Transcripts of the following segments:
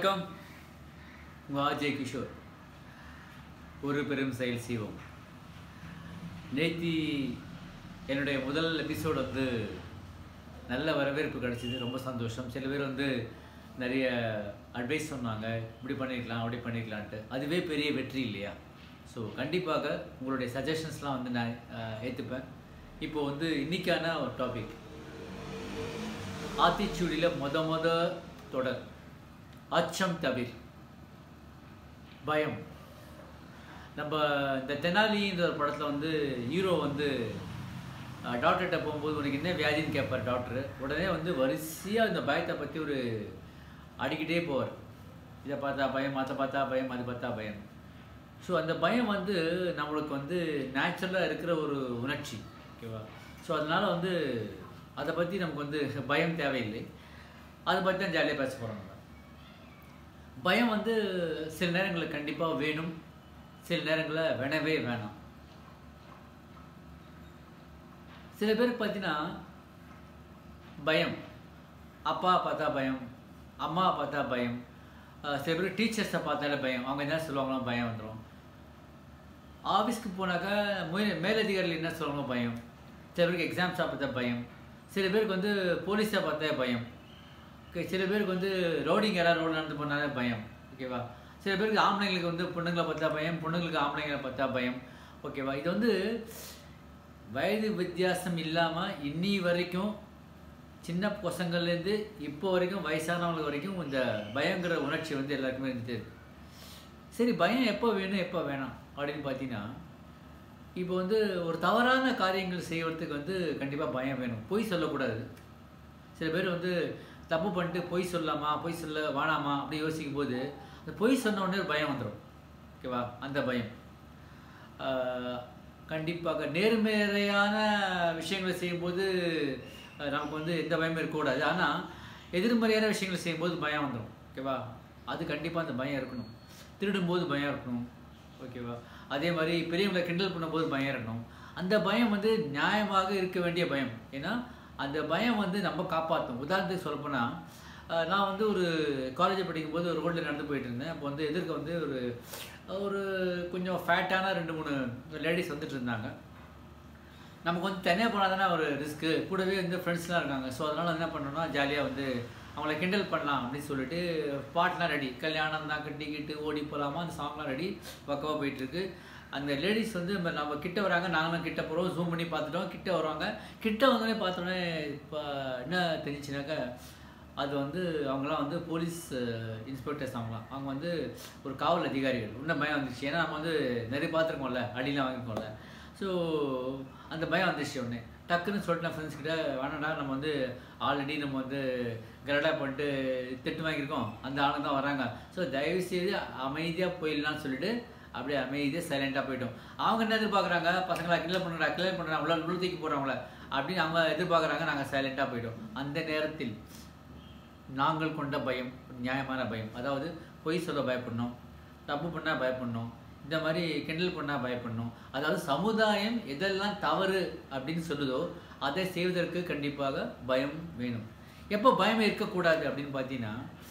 வணக்கம் உங்கள் ஆஜய் கிஷோர் ஒரு பெரும் செயல் செய்வோம் நேத்தி என்னுடைய முதல் எபிசோடு வந்து நல்ல வரவேற்பு கிடச்சிது ரொம்ப சந்தோஷம் சில பேர் வந்து நிறைய அட்வைஸ் சொன்னாங்க இப்படி பண்ணிக்கலாம் அப்படி பண்ணிக்கலான்ட்டு அதுவே பெரிய வெற்றி இல்லையா ஸோ கண்டிப்பாக உங்களுடைய சஜஷன்ஸ்லாம் வந்து நான் ஏற்றுப்பேன் இப்போ வந்து இன்னைக்கான ஒரு டாபிக் ஆத்திச்சூடியில் மொத மொத தொடர் அச்சம் தவிர் பயம் நம்ம இந்த தெனாலின்ற ஒரு படத்தில் வந்து ஹீரோ வந்து டாக்டர்கிட்ட போகும்போது உனக்கு என்ன வியாதின்னு கேட்பார் டாக்டர் உடனே வந்து வரிசையாக இந்த பயத்தை பற்றி ஒரு அடிக்கிட்டே போவார் இதை பார்த்தா பயம் அதை பார்த்தா பயம் அது பார்த்தா பயம் ஸோ அந்த பயம் வந்து நம்மளுக்கு வந்து நேச்சுரலாக இருக்கிற ஒரு உணர்ச்சி ஓகேவா ஸோ அதனால் வந்து அதை பற்றி நமக்கு வந்து பயம் தேவையில்லை அதை பற்றி தான் ஜாலியாக பேச போகிறோம் நம்ம பயம் வந்து சில நேரங்களில் கண்டிப்பாக வேணும் சில நேரங்களில் வேணவே வேணாம் சில பேருக்கு பார்த்தீங்கன்னா பயம் அப்பா பார்த்தா பயம் அம்மா பார்த்தா பயம் அஹ் சில பேர் டீச்சர்ஸை பார்த்தாலே பயம் அவங்க என்ன சொல்லுவாங்களோ பயம் வந்துடும் ஆஃபீஸ்க்கு போனாக்கா மே மேலதிகாரிகள் என்ன சொல்லுவாங்களோ பயம் சில பேருக்கு எக்ஸாம்ஸாக பார்த்தா பயம் சில பேருக்கு வந்து போலீஸை பார்த்தா பயம் ஓகே சில பேருக்கு வந்து ரோடிங் யாராவது ரோடு நடந்து போனாலே பயம் ஓகேவா சில பேருக்கு ஆம்பளைங்களுக்கு வந்து பொண்ணுங்களை பார்த்தா பயம் பொண்ணுங்களுக்கு ஆம்பளைங்களை பார்த்தா பயம் ஓகேவா இது வந்து வயது வித்தியாசம் இல்லாமல் இன்னி வரைக்கும் சின்ன பசங்கள்லேருந்து இப்போ வரைக்கும் வயசானவங்க வரைக்கும் இந்த பயங்கிற உணர்ச்சி வந்து எல்லாருக்குமே இருந்துட்டு இருக்கு சரி பயம் எப்போ வேணும் எப்போ வேணாம் அப்படின்னு பார்த்தீங்கன்னா இப்போ வந்து ஒரு தவறான காரியங்கள் செய்வதற்கு வந்து கண்டிப்பாக பயம் வேணும் பொய் சொல்லக்கூடாது சில பேர் வந்து தப்பு பண்ணிட்டு பொய் சொல்லலாமா பொய் சொல்ல வேணாமா அப்படி யோசிக்கும் போது அந்த பொய் சொன்ன உடனே ஒரு பயம் வந்துடும் ஓகேவா அந்த பயம் ஆஹ் கண்டிப்பாக நேர்மறையான விஷயங்களை செய்யும்போது அஹ் நமக்கு வந்து எந்த பயமும் இருக்கக்கூடாது ஆனால் எதிர்மறையான விஷயங்களை செய்யும்போது பயம் வந்துடும் ஓகேவா அது கண்டிப்பாக அந்த பயம் இருக்கணும் திருடும்போது பயம் இருக்கணும் ஓகேவா அதே மாதிரி பெரியவங்களை கிண்டல் பண்ணும்போது பயம் இருக்கணும் அந்த பயம் வந்து நியாயமாக இருக்க வேண்டிய பயம் ஏன்னா அந்த பயம் வந்து நம்ம காப்பாற்றும் உதாரணத்துக்கு சொல்லப்போனால் அஹ் நான் வந்து ஒரு காலேஜ் படிக்கும்போது ஒரு ரோட்டில் நடந்து போயிட்டு இருந்தேன் அப்போ வந்து எதிர்க்க வந்து ஒரு ஒரு கொஞ்சம் ஃபேட்டான ரெண்டு மூணு லேடிஸ் வந்துட்டு இருந்தாங்க நமக்கு வந்து தனியாக போனால் தானே ஒரு ரிஸ்க்கு கூடவே வந்து ஃப்ரெண்ட்ஸ்லாம் இருக்காங்க ஸோ அதனால் என்ன பண்ணோம்னா ஜாலியாக வந்து அவங்கள கிண்டல் பண்ணலாம் அப்படின்னு சொல்லிட்டு பாட்டெலாம் ரெடி கல்யாணம் தான் கட்டிக்கிட்டு ஓடி போகலாமா அந்த சாங்லாம் ரெடி பக்கவாக போயிட்டுருக்கு அந்த லேடிஸ் வந்து நம்ம நம்ம கிட்ட வராங்க நாங்களும் கிட்ட போகிறோம் ஜூம் பண்ணி பார்த்துட்டோம் கிட்ட வருவாங்க கிட்ட வந்தோடனே பார்த்தோன்னே இப்போ என்ன தெரிஞ்சுனாக்கா அது வந்து அவங்களாம் வந்து போலீஸ் இன்ஸ்பெக்டர்ஸ் அவங்களாம் அவங்க வந்து ஒரு காவல் அதிகாரிகள் இன்னும் பயம் வந்துச்சு ஏன்னா நம்ம வந்து நிறைய பார்த்துருக்கோம்ல அடிலாம் வாங்கிருக்கோம்ல ஸோ அந்த பயம் வந்துச்சு உடனே டக்குன்னு சொல்லிட்டு நான் ஃப்ரெண்ட்ஸ் கிட்ட வேணாடா நம்ம வந்து ஆல்ரெடி நம்ம வந்து கரடா பண்ணிட்டு திட்டு வாங்கியிருக்கோம் அந்த ஆளுங்க தான் வராங்க ஸோ தயவு செய்து அமைதியாக போயிடலாம்னு சொல்லிட்டு அப்படியே அமைதியாக சைலண்டாக போயிட்டோம் அவங்க என்ன எதிர்பார்க்குறாங்க பசங்களா கிளர் பண்ணுறா கிளர் பண்ணுறா உள்ள உள்ள தூக்கி போடுறாங்களே அப்படின்னு அவங்க எதிர்பார்க்குறாங்க நாங்கள் சைலண்டாக போயிட்டோம் அந்த நேரத்தில் நாங்கள் கொண்ட பயம் நியாயமான பயம் அதாவது பொய் சொல்ல பயப்படணும் தப்பு பண்ணால் பயப்படணும் இந்த மாதிரி கிண்டல் பண்ணால் பயப்படணும் அதாவது சமுதாயம் எதெல்லாம் தவறு அப்படின்னு சொல்லுதோ அதை செய்வதற்கு கண்டிப்பாக பயம் வேணும் எப்போ பயம் இருக்கக்கூடாது அப்படின்னு பார்த்தீங்கன்னா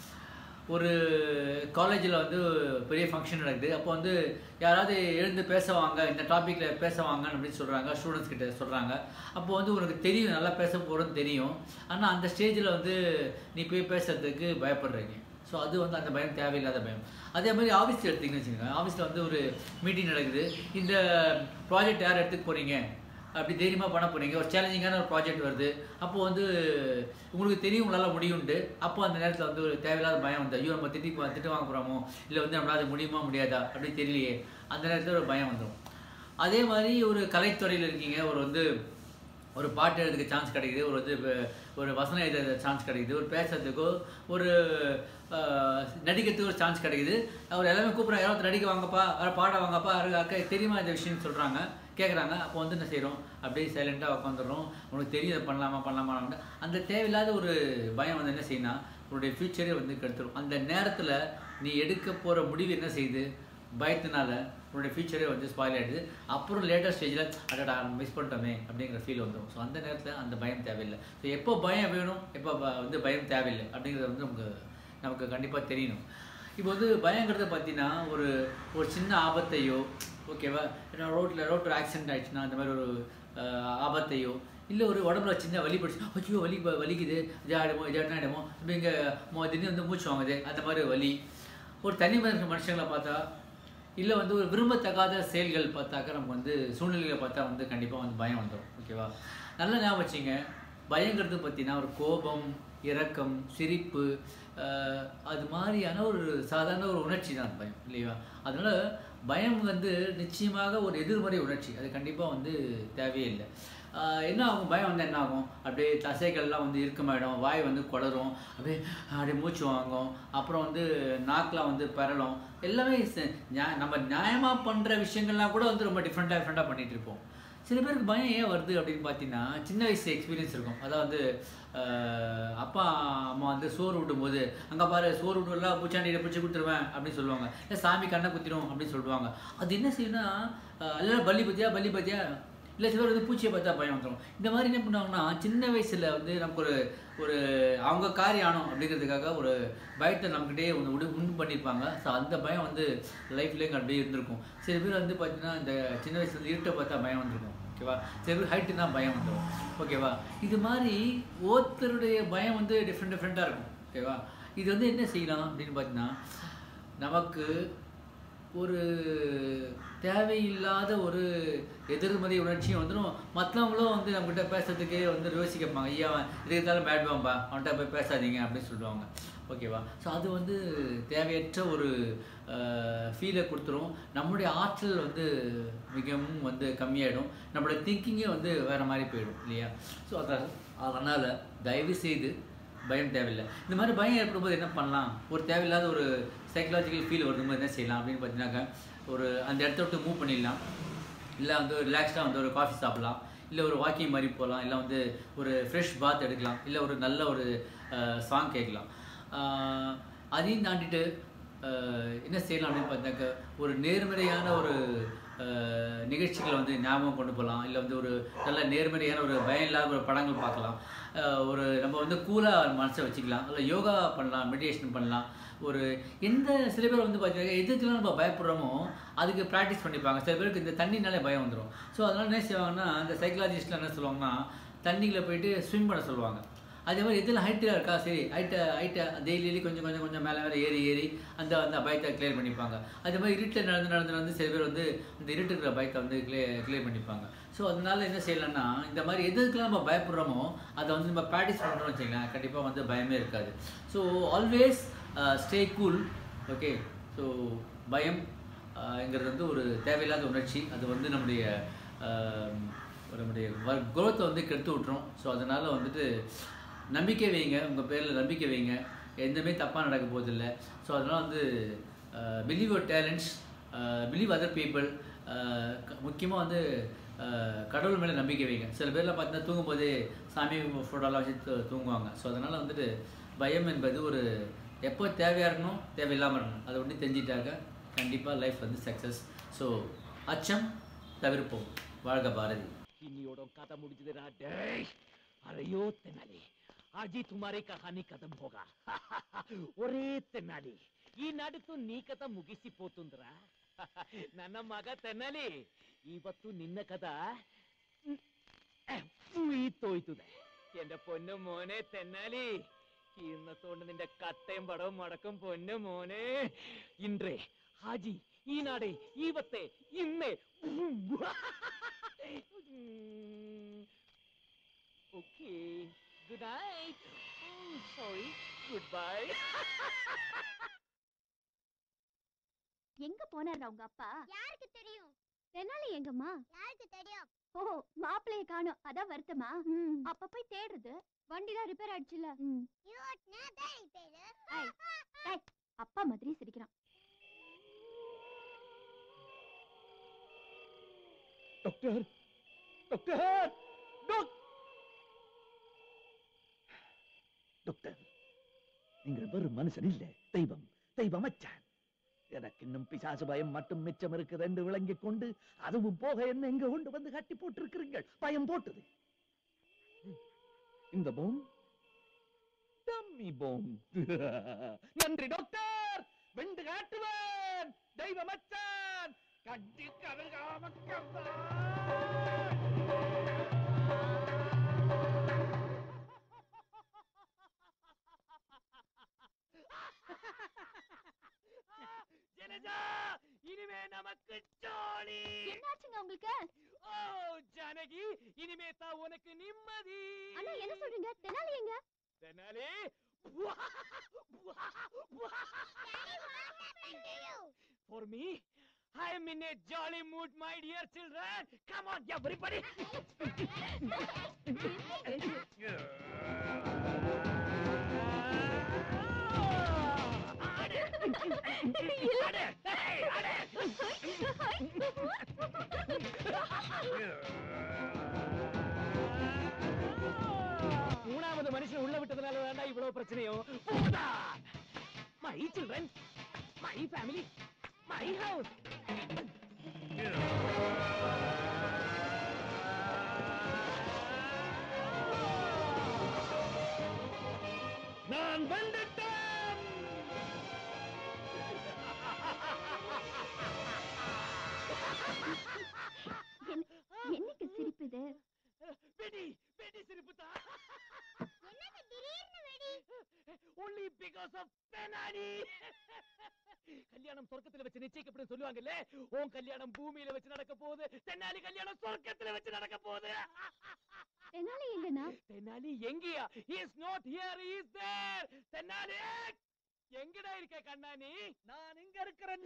ஒரு காலேஜில் வந்து பெரிய ஃபங்க்ஷன் நடக்குது அப்போ வந்து யாராவது எழுந்து பேசுவாங்க இந்த டாப்பிக்கில் பேசுவாங்க அப்படின்னு சொல்கிறாங்க ஸ்டூடெண்ட்ஸ் கிட்ட சொல்கிறாங்க அப்போ வந்து உனக்கு தெரியும் நல்லா பேச போகிறோன்னு தெரியும் ஆனால் அந்த ஸ்டேஜில் வந்து நீ போய் பேசுறதுக்கு பயப்படுறீங்க ஸோ அது வந்து அந்த பயம் தேவையில்லாத பயம் அதே மாதிரி ஆஃபீஸ் எடுத்தீங்கன்னு வச்சுக்கோங்க ஆஃபீஸில் வந்து ஒரு மீட்டிங் நடக்குது இந்த ப்ராஜெக்ட் யார் எடுத்துக்க போகிறீங்க அப்படி தைரியமாக பண்ண போகிறீங்க ஒரு சேலஞ்சிங்கான ஒரு ப்ராஜெக்ட் வருது அப்போ வந்து உங்களுக்கு தெரியும் உங்களால் முடியும்ட்டு அப்போ அந்த நேரத்தில் வந்து ஒரு தேவையில்லாத பயம் வந்து ஐயோ நம்ம திட்டி திட்டு வாங்க போகிறோமோ இல்லை வந்து நம்மளால் அது முடியுமா முடியாதா அப்படி தெரியலையே அந்த நேரத்தில் ஒரு பயம் வந்துடும் அதே மாதிரி ஒரு கலைத்துறையில் இருக்கீங்க ஒரு வந்து ஒரு பாட்டு எழுதுக்கு சான்ஸ் கிடைக்குது ஒரு வந்து ஒரு வசனம் எழுத சான்ஸ் கிடைக்குது ஒரு பேசுறதுக்கோ ஒரு நடிக்கிறதுக்கு ஒரு சான்ஸ் கிடைக்குது அவர் எல்லாமே கூப்பிட்றாங்க யாராவது நடிக்க வாங்கப்பா யாராவது பாட வாங்கப்பா அக்கா தெரியுமா இந்த விஷயம்னு சொல்கிறாங்க கேட்குறாங்க அப்போ வந்து என்ன செய்கிறோம் அப்படியே சைலண்ட்டாக உட்காந்துடுறோம் உனக்கு தெரியும் அதை பண்ணலாமா பண்ணலாமா அந்த தேவையில்லாத ஒரு பயம் வந்து என்ன செய்யணும் உன்னுடைய ஃப்யூச்சரே வந்து கெடுத்துரும் அந்த நேரத்தில் நீ எடுக்க போகிற முடிவு என்ன செய்யுது பயத்தினால உன்னுடைய ஃபியூச்சரே வந்து ஸ்பாயில் ஆகிடுது அப்புறம் லேட்டர் ஸ்டேஜில் அடடா மிஸ் பண்ணிட்டோமே அப்படிங்கிற ஃபீல் வந்துடும் ஸோ அந்த நேரத்தில் அந்த பயம் தேவையில்லை ஸோ எப்போ பயம் வேணும் எப்போ ப- வந்து பயம் தேவையில்லை அப்படிங்கிறத வந்து நமக்கு நமக்கு கண்டிப்பாக தெரியணும் இப்போ வந்து பயங்கிறத பார்த்தீங்கன்னா ஒரு ஒரு சின்ன ஆபத்தையோ ஓகேவா ஏன்னா ரோட்டில் ரோட்டில் ஆக்சிடென்ட் ஆயிடுச்சுன்னா அந்த மாதிரி ஒரு அஹ், ஆபத்தையோ இல்லை ஒரு உடம்புல சின்ன வலி பிடிச்சி ஐயோ வலி ப- வலிக்குது இதாகிடுமோ இதாகிடுமோ இப்போ இங்கே திடீர்னு வந்து மூச்சு வாங்குது அந்த மாதிரி வலி ஒரு தனி மனித மனுஷங்களை பார்த்தா இல்லை வந்து ஒரு விரும்பத்தகாத செயல்கள் பார்த்தாக்க நமக்கு வந்து சூழ்நிலைகளை பார்த்தா வந்து கண்டிப்பாக வந்து பயம் வந்துடும் ஓகேவா நல்லா ஞாபகம் வச்சுங்க பயங்கிறது பார்த்தீங்கன்னா ஒரு கோபம் இரக்கம் சிரிப்பு ஆஹ், அது மாதிரியான ஒரு சாதாரண ஒரு உணர்ச்சி தான் பயம் இல்லையா அதனால பயம் வந்து நிச்சயமாக ஒரு எதிர்மறை உணர்ச்சி அது கண்டிப்பாக வந்து தேவையே இல்லை ஆஹ், என்ன ஆகும் பயம் வந்து என்ன ஆகும் அப்படியே தசைகள்லாம் வந்து இறுக்கமாயிடும் வாய் வந்து குளரும் அப்படியே அப்படியே மூச்சு வாங்கும் அப்புறம் வந்து நாக்கெலாம் வந்து பரலும் எல்லாமே ச- நியா- நம்ம நியாயமாக பண்ணுற விஷயங்கள்லாம் கூட வந்து ரொம்ப டிஃப்ரெண்ட்டாக டிஃப்ரெண்ட்டாக பண்ணிகிட்டு இருப்போம் சில பேருக்கு பயம் ஏன் வருது அப்படின்னு பார்த்தீங்கன்னா சின்ன வயசு எக்ஸ்பீரியன்ஸ் இருக்கும் அதாவது ஆஹ், அப்பா அம்மா வந்து சோறு விடும்போது அங்கே பாரு சோறு விடுவெல்லாம் பூச்சாண்டியில் பிடிச்சி கொடுத்துருவேன் அப்படின்னு சொல்லுவாங்க இல்லை சாமி கண்ணை குத்திரும் அப்படின்னு சொல்லுவாங்க அது என்ன செய்யும்னா ஆஹ், எல்லாம் பல்லி பத்தியா பல்லி பத்தியா இல்லை சில பேர் வந்து பூச்சியை பார்த்தா பயம் வந்துடும் இந்த மாதிரி என்ன பண்ணுவாங்கன்னா சின்ன வயசில் வந்து நமக்கு ஒரு ஒரு அவங்க காரியம் ஆனோம் அப்படிங்கிறதுக்காக ஒரு பயத்தை நம்மக்கிட்டே ஒன்று உண்டு உண்டு பண்ணியிருப்பாங்க ஸோ அந்த பயம் வந்து லைஃப்லேயும் அப்படியே இருந்திருக்கும் சில பேர் வந்து பார்த்தீங்கன்னா இந்த சின்ன வயசுல இருந்து இருட்டை பார்த்தா பயம் வந்திருக்கும் ஓகேவா சில பேர் ஹைட்டுனா பயம் வந்துடும் ஓகேவா இது மாதிரி ஒருத்தருடைய பயம் வந்து டிஃப்ரெண்ட் டிஃப்ரெண்ட்டாக இருக்கும் ஓகேவா இது வந்து என்ன செய்யலாம் அப்படின்னு பார்த்தீங்கன்னா நமக்கு ஒரு தேவையில்லாத ஒரு எதிர்மறை உணர்ச்சியும் வந்துடும் மற்றவங்களும் வந்து நம்மகிட்ட பேசுறதுக்கே வந்து யோசிக்கப்பாங்க ஐயா அவன் இதுக்கு இருந்தாலும் பேட் பாம்பா அவன்கிட்ட போய் பேசாதீங்க அப்படின்னு சொல்லுவாங்க ஓகேவா ஸோ அது வந்து தேவையற்ற ஒரு ஃபீலை கொடுத்துரும் நம்மளுடைய ஆற்றல் வந்து மிகவும் வந்து கம்மியாயிடும் நம்மளோட திங்கிங்கே வந்து வேறு மாதிரி போயிடும் இல்லையா ஸோ அதனால் அதனால் தயவு செய்து பயம் தேவையில்லை இந்த மாதிரி பயம் ஏற்படும்போது என்ன பண்ணலாம் ஒரு தேவையில்லாத ஒரு சைக்கலாஜிக்கல் ஃபீல் வரும்போது என்ன செய்யலாம் அப்படின்னு பார்த்தீங்கன்னாக்கா ஒரு அந்த இடத்த விட்டு மூவ் பண்ணிடலாம் இல்லை வந்து ரிலாக்ஸ்டாக வந்து ஒரு காஃபி சாப்பிடலாம் இல்லை ஒரு வாக்கிங் மாதிரி போகலாம் இல்லை வந்து ஒரு ஃப்ரெஷ் பாத் எடுக்கலாம் இல்லை ஒரு நல்ல ஒரு சாங் கேட்கலாம் ஆஹ் அதையும் தாண்டிட்டு ஆஹ் என்ன செய்யலாம் அப்படின்னு பார்த்தாக்க ஒரு நேர்மறையான ஒரு ஆஹ் நிகழ்ச்சிகளை வந்து ஞாபகம் கொண்டு போகலாம் இல்லை வந்து ஒரு நல்ல நேர்மறையான ஒரு பயம் இல்லாத ஒரு படங்கள் பார்க்கலாம் ஆஹ் ஒரு நம்ம வந்து கூலாக மனசை வச்சுக்கலாம் இல்லை யோகா பண்ணலாம் மெடிடேஷன் பண்ணலாம் ஒரு எந்த சில பேர் வந்து பார்த்தீங்கன்னா எதுக்கெல்லாம் நம்ம பயப்படுறோமோ அதுக்கு ப்ராக்டிஸ் பண்ணிப்பாங்க சில பேருக்கு இந்த தண்ணினாலே பயம் வந்துடும் ஸோ அதனால என்ன செய்வாங்கன்னா இந்த சைக்கலாஜிஸ்ட்லாம் என்ன சொல்லுவாங்கன்னா தண்ணிக்குள்ள போயிட்டு ஸ்விம் பண்ண சொல்லுவாங்க அதே மாதிரி எதில் ஹைட்டில் இருக்கா சரி ஹைட்டை ஹைட்டை டெய்லி கொஞ்சம் கொஞ்சம் கொஞ்சம் மேலே மேலே ஏறி ஏறி அந்த அந்த பயத்தை கிளியர் பண்ணிப்பாங்க அதே மாதிரி இருட்டில் நடந்து நடந்து நடந்து சில பேர் வந்து இந்த இருட்டுக்கிற பயத்தை வந்து கிளியர் கிளியர் பண்ணிப்பாங்க ஸோ அதனால என்ன செய்யலாம்னா இந்த மாதிரி எதுக்கெல்லாம் நம்ம பயப்படுறோமோ அதை வந்து நம்ம ப்ராக்டிஸ் பண்ணுறோம்னு வச்சுக்கலாம் கண்டிப்பாக வந்து பயமே இருக்காது so always stay cool okay so பயம் ங்கிறது வந்து ஒரு தேவையில்லாத உணர்ச்சி அது வந்து நம்முடைய ஆஹ், நம்முடைய குரோத்தை வந்து கெடுத்து விட்டுரும் ஸோ அதனால் வந்துட்டு நம்பிக்கை வைங்க உங்கள் பேரில் நம்பிக்கை வைங்க எதுவுமே தப்பாக நடக்க போதில்லை ஸோ அதனால் வந்து believe your talents believe other people முக்கியமாக வந்து ஆஹ், கடவுள் மேலே நம்பிக்கை வைங்க சில பேர்லாம் பார்த்தீங்கன்னா தூங்கும்போதே சாமி ஃபோட்டோலாம் வச்சு தூ- தூங்குவாங்க ஸோ அதனால் வந்துட்டு பயம் என்பது ஒரு எப்போ தேவையாக இருக்கணும் தேவையில்லாமல் இருக்கணும் அதை ஒன்று தெரிஞ்சிட்டாக்க கண்டிப்பாக லைஃப் வந்து சக்ஸஸ் ஸோ அச்சம் தவிர்ப்போம் வாழ்க பாரதி இன்னியோட கதை முடிஞ்சதுடா டேய் அரையோ தென்னாலி आज ही तुम्हारी कहानी खत्म होगा ఒరే తెనాలి ఈనాటితో నీ కథ ముగిసిపోతుందిరా ನನ್ನ ಮಗ ತೆನ್ನಲಿ ಇವತ್ತು ನಿನ್ನ ಕథ മുയിത്തോയ്ത്തുതേ എന്റെ പൊന്നു മോനെ തെന്നാലി ഇന്നത്തോണ്ട് നിന്റെ കട്ടയും പടവും മടക്കും പൊന്നു മോനെ ഇன்றே ഹാജി ഈ നാടെ ഈവത്തെ ഇന്നേ okay good night sorry good bye எங்க போனாரு உங்க அப்பா யாருக்கு தெரியும் தெனாலி எங்கம்மா யாருக்கு தெரியும் ஓ மாப்பிளைய காணோம் அதான் வருத்தமா அப்ப போய் தேடுறது வண்டி தான் ரிப்பேர் ஆயிடுச்சுல யூட்னா பேய் பேரு ஐய், ஏய், அப்பா மாதிரி சிரிக்கிறான் ഡോക്ടർ ഡോക്ടർ டாக்டர் நீங்கள் வெறும் மனுஷன் இல்லை தெய்வம் தெய்வம் அச்சான் எனக்கு இன்னும் பிசாசு பயம் மட்டும் மிச்சம் இருக்குது என்று விளங்கிக் கொண்டு அதுவும் போக என்ன எங்க கொண்டு வந்து கட்டி போட்டிருக்கிறீர்கள் பயம் போட்டது ம். இந்த போம் அம்மி போம் நன்றி டாக்டர் வெண்டு காட்டுவன் தெய்வ மச்சான் கட்டி கருகாம ஜனஜா இனிமே நமக்கு ஜாலி என்னாச்சுங்க உங்களுக்கு ஓ ஜானகி இனிமே தான் உனக்கு நிம்மதி அண்ணா என்ன சொல்றீங்க தெனாலி எங்க Tenali For me, I am in a jolly mood, my dear children. Come on, everybody. மூணாவது மனுஷன் உள்ள விட்டதுனால வேண்டாம் இவ்வளவு பிரச்சனையும் my children my family my house நான் வந்துட்டேன் என்னைக்கு சிரிப்பு இது வெடி வெடி சிரிப்பு தான் என்னது திடீர்னு வெடி only because of பெனானி கல்யாணம் சொர்க்கத்துல வச்சு நிச்சயிக்கப்படும் சொல்லுவாங்கல்ல உன் கல்யாணம் பூமியில வச்சு நடக்க போகுது தென்னாலி கல்யாணம் சொர்க்கத்துல வச்சு நடக்க போகுது தெனாலி எங்கண்ணா தென்னாலி எங்கயா he is not here he is there Tenali எங்கடா இருக்க கண்ணாணி நான் இங்க இருக்கிறேன்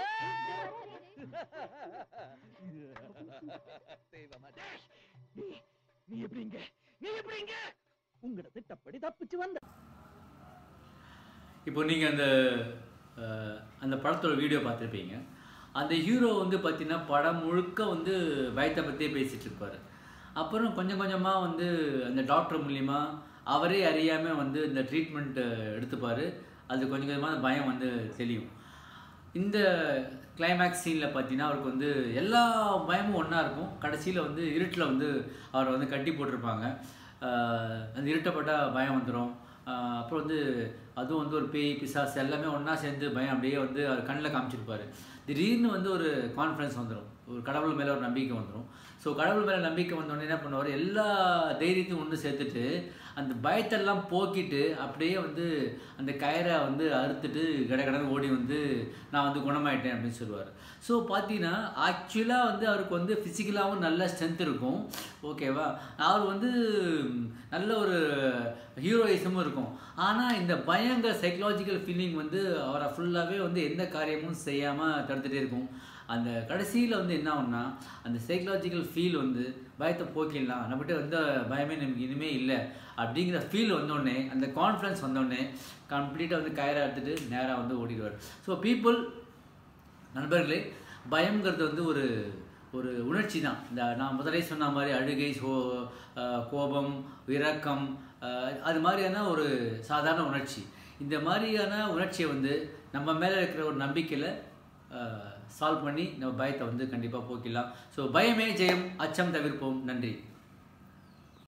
டேய், நீ நீ எப்படிங்க நீ எப்படிங்க உங்களோட திட்டப்படி தப்பிச்சு வந்த இப்போ நீங்கள் அந்த அஹ், அந்த படத்தோட வீடியோ பார்த்துருப்பீங்க அந்த ஹீரோ வந்து பார்த்தீங்கன்னா படம் முழுக்க வந்து பயத்தை பற்றியே பேசிகிட்டு இருப்பார் அப்புறம் கொஞ்சம் கொஞ்சமாக வந்து அந்த டாக்டர் மூலிமா அவரே அறியாமல் வந்து இந்த ட்ரீட்மெண்ட் எடுத்துப்பார் அது கொஞ்சம் கொஞ்சமாக அந்த பயம் வந்து தெளியும் இந்த கிளைமேக்ஸ் சீனில் பார்த்தீங்கன்னா அவருக்கு வந்து எல்லா பயமும் ஒன்றா இருக்கும் கடைசியில் வந்து இருட்டில் வந்து அவரை வந்து கட்டி போட்டிருப்பாங்க ஆஹ் அந்த இருட்டப்பட்ட பயம் வந்துடும் அப்புறம் வந்து அதுவும் வந்து ஒரு பேய் பிசாசு எல்லாமே ஒன்றா சேர்ந்து பயம் அப்படியே வந்து அவர் கண்ணில் காமிச்சிருப்பாரு திடீர்னு வந்து ஒரு கான்ஃபிடன்ஸ் வந்துடும் ஒரு கடவுள் மேலே ஒரு நம்பிக்கை வந்துடும் ஸோ கடவுள் மேலே நம்பிக்கை வந்தோடனே என்ன பண்ணுவார் எல்லா தைரியத்தையும் ஒன்று சேர்த்துட்டு அந்த பயத்தெல்லாம் போக்கிட்டு அப்படியே வந்து அந்த கயிறை வந்து அறுத்துட்டு கட கடன்னு ஓடி வந்து நான் வந்து குணமாயிட்டேன் அப்படின்னு சொல்லுவார் ஸோ பார்த்தீங்கன்னா ஆக்சுவலாக வந்து அவருக்கு வந்து ஃபிசிக்கலாகவும் நல்ல ஸ்ட்ரென்த் இருக்கும் ஓகேவா அவர் வந்து நல்ல ஒரு ஹீரோயிசமும் இருக்கும் ஆனால் இந்த பயங்கர சைக்கலாஜிக்கல் ஃபீலிங் வந்து அவரை ஃபுல்லாகவே வந்து எந்த காரியமும் செய்யாமல் தடுத்துட்டே இருக்கும் அந்த கடைசியில் வந்து என்ன ஆகும்னா அந்த சைக்கலாஜிக்கல் ஃபீல் வந்து பயத்தை போக்கிடலாம் நம்மகிட்ட எந்த பயமே நமக்கு இனிமே இல்லை அப்படிங்கிற ஃபீல் வந்தோடனே அந்த கான்ஃபிடன்ஸ் வந்தோடனே கம்ப்ளீட்டாக வந்து கயிறை எடுத்துட்டு நேராக வந்து ஓடிடுவார் ஸோ பீப்புள் நண்பர்களே பயம்ங்கிறது வந்து ஒரு ஒரு உணர்ச்சி தான் இந்த நான் முதலே சொன்ன மாதிரி அழுகை சோ அஹ் கோபம் இரக்கம் அஹ் அது மாதிரியான ஒரு சாதாரண உணர்ச்சி இந்த மாதிரியான உணர்ச்சியை வந்து நம்ம மேலே இருக்கிற ஒரு நம்பிக்கையில் சால்வ் பண்ணி நம்ம பயத்தை வந்து கண்டிப்பாக போக்கிடலாம் ஸோ பயமே ஜெயம் அச்சம் தவிர்ப்போம் நன்றி